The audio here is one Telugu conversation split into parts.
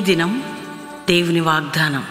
దినం దేవుని వాగ్దానం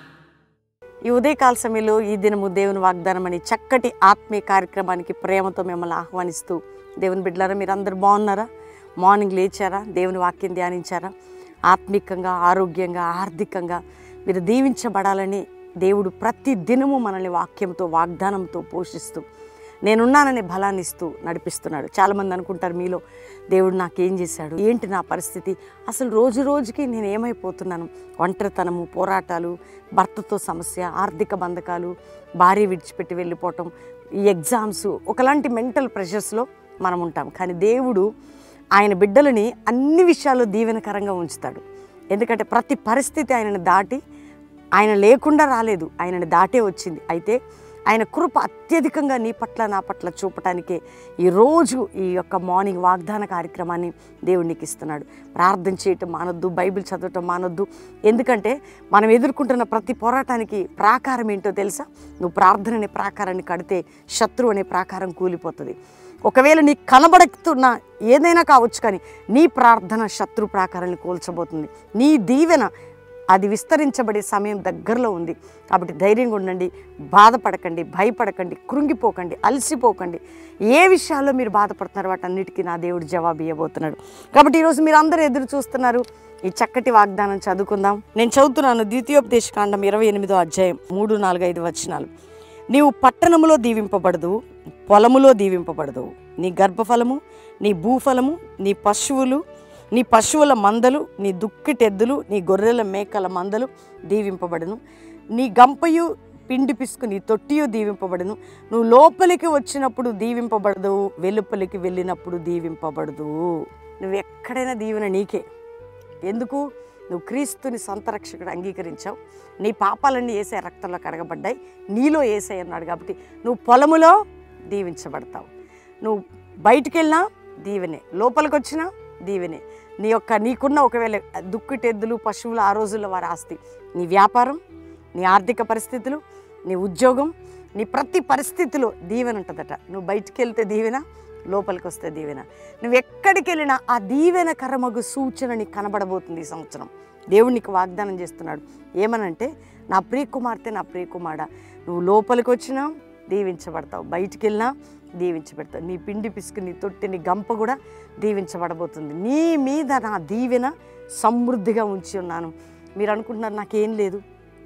ఈ ఉదయకాల సమయంలో ఈ దినము దేవుని వాగ్దానం అని చక్కటి ఆత్మీయ కార్యక్రమానికి ప్రేమతో మిమ్మల్ని ఆహ్వానిస్తూ దేవుని బిడ్డలారా మీరు అందరు బాగున్నారా మార్నింగ్ లేచారా దేవుని వాక్యం ధ్యానించారా ఆత్మికంగా ఆరోగ్యంగా ఆర్థికంగా మీరు దీవించబడాలని దేవుడు ప్రతి దినము మనల్ని వాక్యంతో వాగ్దానంతో పోషిస్తూ నేనున్నాననే బలాన్ని ఇస్తూ నడిపిస్తున్నాడు చాలామంది అనుకుంటారు మీలో దేవుడు నాకేం చేశాడు ఏంటి నా పరిస్థితి అసలు రోజు రోజుకి నేను ఏమైపోతున్నాను ఒంటరితనము పోరాటాలు భర్తతో సమస్య ఆర్థిక బంధకాలు భార్య విడిచిపెట్టి వెళ్ళిపోవటం ఈ ఎగ్జామ్స్ ఒకలాంటి మెంటల్ ప్రెషర్స్లో మనం ఉంటాం కానీ దేవుడు ఆయన బిడ్డలని అన్ని విషయాల్లో దీవెనకరంగా ఉంచుతాడు ఎందుకంటే ప్రతి పరిస్థితి ఆయనను దాటి ఆయన లేకుండా రాలేదు ఆయనని దాటే వచ్చింది అయితే ఆయన కృప అత్యధికంగా నీ పట్ల నా పట్ల చూపటానికే ఈరోజు ఈ యొక్క మార్నింగ్ వాగ్దాన కార్యక్రమాన్ని దేవుడు నీకు ఇస్తున్నాడు ప్రార్థన చేయటం మానొద్దు బైబిల్ చదవటం మానొద్దు ఎందుకంటే మనం ఎదుర్కొంటున్న ప్రతి పోరాటానికి ప్రాకారం ఏంటో తెలుసా నువ్వు ప్రార్థన అనే ప్రాకారాన్ని కడితే శత్రువు అనే ప్రాకారం కూలిపోతుంది ఒకవేళ నీకు కనబడుతున్న ఏదైనా కావచ్చు కానీ నీ ప్రార్థన శత్రు ప్రాకారాన్ని కూల్చబోతుంది నీ దీవెన అది విస్తరించబడే సమయం దగ్గరలో ఉంది కాబట్టి ధైర్యంగా ఉండండి బాధపడకండి భయపడకండి కృంగిపోకండి అలసిపోకండి ఏ విషయాల్లో మీరు బాధపడుతున్నారు వాటన్నిటికీ నా దేవుడు జవాబు ఇవ్వబోతున్నాడు కాబట్టి ఈరోజు మీరు అందరూ ఎదురు చూస్తున్నారు ఈ చక్కటి వాగ్దానం చదువుకుందాం నేను చదువుతున్నాను ద్వితీయోపదేశకాండం ఇరవై ఎనిమిదో అధ్యాయం మూడు నాలుగు ఐదు వచనాలు నీవు పట్టణములో దీవింపబడదు పొలములో దీవింపబడదు నీ గర్భఫలము నీ భూఫలము నీ పశువులు నీ పశువుల మందలు నీ దుక్కిటెద్దులు నీ గొర్రెల మేకల మందలు దీవింపబడును నీ గంపయు పిండి పిసుకు నీ తొట్టియు దీవింపబడును నువ్వు లోపలికి వచ్చినప్పుడు దీవింపబడదు వెలుపలికి వెళ్ళినప్పుడు దీవింపబడదు నువ్వు ఎక్కడైనా దీవెన నీకే ఎందుకు నువ్వు క్రీస్తుని సొంత రక్షకుడు అంగీకరించావు నీ పాపాలన్నీ ఏసే రక్తంలో కడగబడ్డాయి నీలో ఏసై అన్నాడు కాబట్టి నువ్వు పొలములో దీవించబడతావు నువ్వు బయటికి వెళ్ళినా దీవెనే లోపలికి వచ్చినా దీవెనే నీ యొక్క నీకున్న ఒకవేళ దుక్కిటెద్దులు పశువులు ఆ రోజుల్లో వారి ఆస్తి నీ వ్యాపారం నీ ఆర్థిక పరిస్థితులు నీ ఉద్యోగం నీ ప్రతి పరిస్థితిలో దీవెన ఉంటుందట నువ్వు బయటికి వెళ్తే దీవెన లోపలికి వస్తే దీవెన నువ్వు ఎక్కడికి వెళ్ళినా ఆ దీవెన కరమగు సూచన నీకు కనబడబోతుంది ఈ సంవత్సరం దేవుడు నీకు వాగ్దానం చేస్తున్నాడు ఏమనంటే నా ప్రియ కుమార్తె నా ప్రియ కుమార నువ్వు లోపలికి వచ్చినా దీవించబడతావు బయటికి వెళ్ళినా దీవించబడతావు నీ పిండి పిసుకు నీ తొట్టి నీ గంప కూడా దీవించబడబోతుంది నీ మీద నా దీవెన సమృద్ధిగా ఉంచి ఉన్నాను మీరు అనుకుంటున్నారు నాకేం లేదు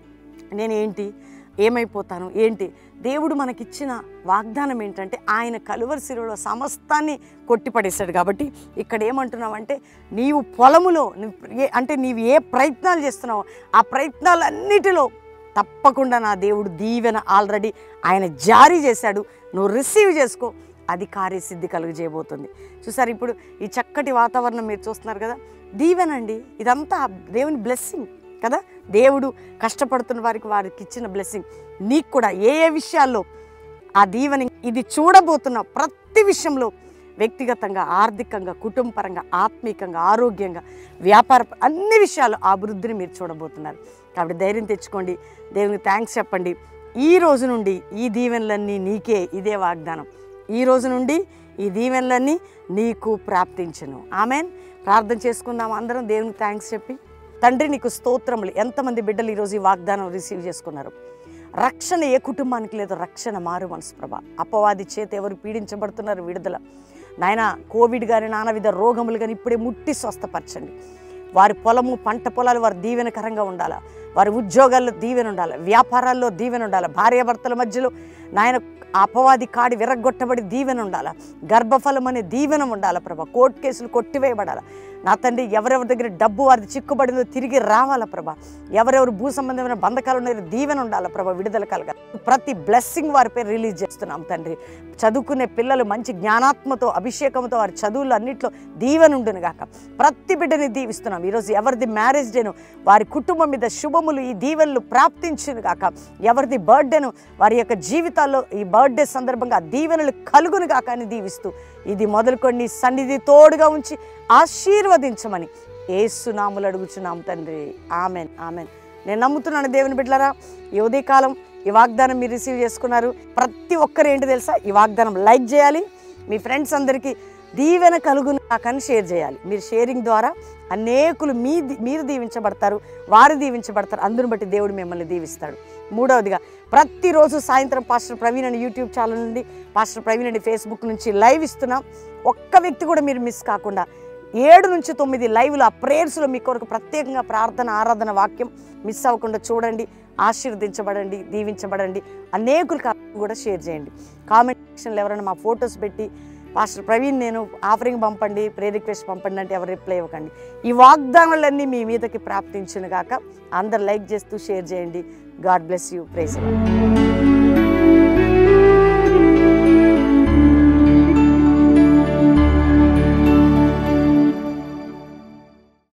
నేనేంటి ఏమైపోతాను ఏంటి దేవుడు మనకిచ్చిన వాగ్దానం ఏంటంటే ఆయన కలువరి శిరువులో సమస్తాన్ని కొట్టిపడేశాడు కాబట్టి ఇక్కడ ఏమంటున్నావంటే నీవు పొలములో నువ్వు ఏ- అంటే నీవు ఏ ప్రయత్నాలు చేస్తున్నావో ఆ ప్రయత్నాలన్నిటిలో తప్పకుండా నా దేవుడు దీవెన ఆల్రెడీ ఆయన జారీ చేశాడు నువ్వు రిసీవ్ చేసుకో అది కార్యసిద్ధి కలుగజేయబోతుంది చూసారు ఇప్పుడు ఈ చక్కటి వాతావరణం మీరు చూస్తున్నారు కదా దీవెనండి ఇదంతా దేవుని బ్లెస్సింగ్ కదా దేవుడు కష్టపడుతున్న వారికి వారికి ఇచ్చిన బ్లెస్సింగ్ నీకు కూడా ఏ ఏ విషయాల్లో ఆ దీవెని ఇది చూడబోతున్న ప్రతి విషయంలో వ్యక్తిగతంగా ఆర్థికంగా కుటుంబపరంగా ఆత్మీకంగా ఆరోగ్యంగా వ్యాపార అన్ని విషయాలు ఆ అభివృద్ధిని మీరు చూడబోతున్నారు కాబట్టి ధైర్యం తెచ్చుకోండి దేవునికి థ్యాంక్స్ చెప్పండి ఈ రోజు నుండి ఈ దీవెనలన్నీ నీకే ఇదే వాగ్దానం ఈ రోజు నుండి ఈ దీవెనలన్నీ నీకు ప్రాప్తించను ఆమెన్ ప్రార్థన చేసుకుందాం అందరం దేవునికి థ్యాంక్స్ చెప్పి తండ్రి నీకు స్తోత్రములు ఎంతమంది బిడ్డలు ఈరోజు ఈ వాగ్దానం రిసీవ్ చేసుకున్నారు రక్షణ ఏ కుటుంబానికి లేదు రక్షణ మారు మనసు ప్రభ అపవాది చేత ఎవరు పీడించబడుతున్నారు విడుదల నాయన కోవిడ్ కానీ నానావిధ రోగములు కానీ ఇప్పుడే ముట్టి స్వస్థపరచండి వారి పొలము పంట పొలాలు వారి దీవెనకరంగా ఉండాలా వారి ఉద్యోగాల్లో దీవెన ఉండాలి వ్యాపారాల్లో దీవెన ఉండాలి భార్యాభర్తల మధ్యలో నాయన అపవాది కాడి విరగ్గొట్టబడి దీవెన ఉండాలి గర్భఫలం అనే దీవెన ఉండాలి ప్రభా కోర్టు కేసులు కొట్టివేయబడాలి నా తండ్రి ఎవరెవరి దగ్గర డబ్బు వారిది చిక్కుబడిందో తిరిగి రావాలా ప్రభా ఎవరెవరు భూ సంబంధమైన బంధకాలు ఉన్నాయో దీవెన ఉండాలి ప్రభా విడుదల కలగా ప్రతి బ్లెస్సింగ్ వారిపై రిలీజ్ చేస్తున్నాం తండ్రి చదువుకునే పిల్లలు మంచి జ్ఞానాత్మతో అభిషేకంతో వారి చదువులు అన్నింటిలో దీవెన ఉండును గాక ప్రతి బిడ్డని దీవిస్తున్నాం ఈరోజు ఎవరిది మ్యారేజ్ డేను వారి కుటుంబం మీద శుభములు ఈ దీవెనలు ప్రాప్తించును గాక ఎవరిది బర్త్డేను వారి యొక్క జీవితాల్లో ఈ బర్త్డే సందర్భంగా ఆ దీవెనలు కలుగును గాక అని దీవిస్తూ ఇది మొదలుకొని నీ సన్నిధి తోడుగా ఉంచి ఆశీర్వదించమని ఏసునాములు అడుగుచున్నాం తండ్రి ఆమెన్ ఆమెన్ నేను నమ్ముతున్నాను దేవుని బిడ్డలారా ఈ ఉదయకాలం ఈ వాగ్దానం మీరు రిసీవ్ చేసుకున్నారు ప్రతి ఒక్కరు ఏంటి తెలుసా ఈ వాగ్దానం లైక్ చేయాలి మీ ఫ్రెండ్స్ అందరికీ దీవెన కలుగును కాకని షేర్ చేయాలి మీరు షేరింగ్ ద్వారా అనేకులు మీ ది- మీరు దీవించబడతారు వారు దీవించబడతారు అందుని బట్టి దేవుడు మిమ్మల్ని దీవిస్తాడు మూడవదిగా ప్రతిరోజు సాయంత్రం పాస్టర్ ప్రవీణ్ అని యూట్యూబ్ ఛానల్ నుండి పాస్టర్ ప్రవీణ్ అని ఫేస్బుక్ నుంచి లైవ్ ఇస్తున్నాం ఒక్క వ్యక్తి కూడా మీరు మిస్ కాకుండా ఏడు నుంచి తొమ్మిది లైవ్లో ఆ ప్రేయర్స్లో మీ కొరకు ప్రత్యేకంగా ప్రార్థన ఆరాధన వాక్యం మిస్ అవ్వకుండా చూడండి ఆశీర్వదించబడండి దీవించబడండి అనేకులు కూడా షేర్ చేయండి కామెంట్ సెక్షన్లో ఎవరైనా మా ఫొటోస్ పెట్టి పాస్టర్ ప్రవీణ్ నేను ఆఫరింగ్ పంపండి ప్రే రిక్వెస్ట్ పంపండి అంటే ఎవరు రిప్లై ఇవ్వకండి ఈ వాగ్దానాలన్నీ మీ మీదకి ప్రాప్తించును గాక అందరు లైక్ చేస్తూ షేర్ చేయండి గాడ్ బ్లెస్ యూ ప్రేస్